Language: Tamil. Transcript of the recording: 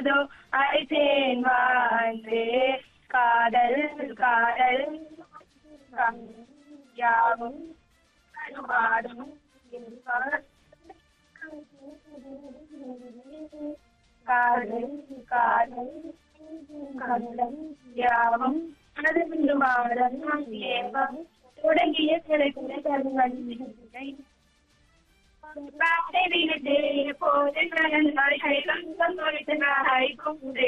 போதோ அழைத்தேன் வாழ்ந்து காதல் காதல் யாவும் பாடும் காதல் காதல் கண்டம் யாவும் அது பின்பு மாதம் ஏவம் தொடங்கிய கிடைக்கிற கருங்கள் போது நடந்தாய் கைலம் சந்தோஷனாய்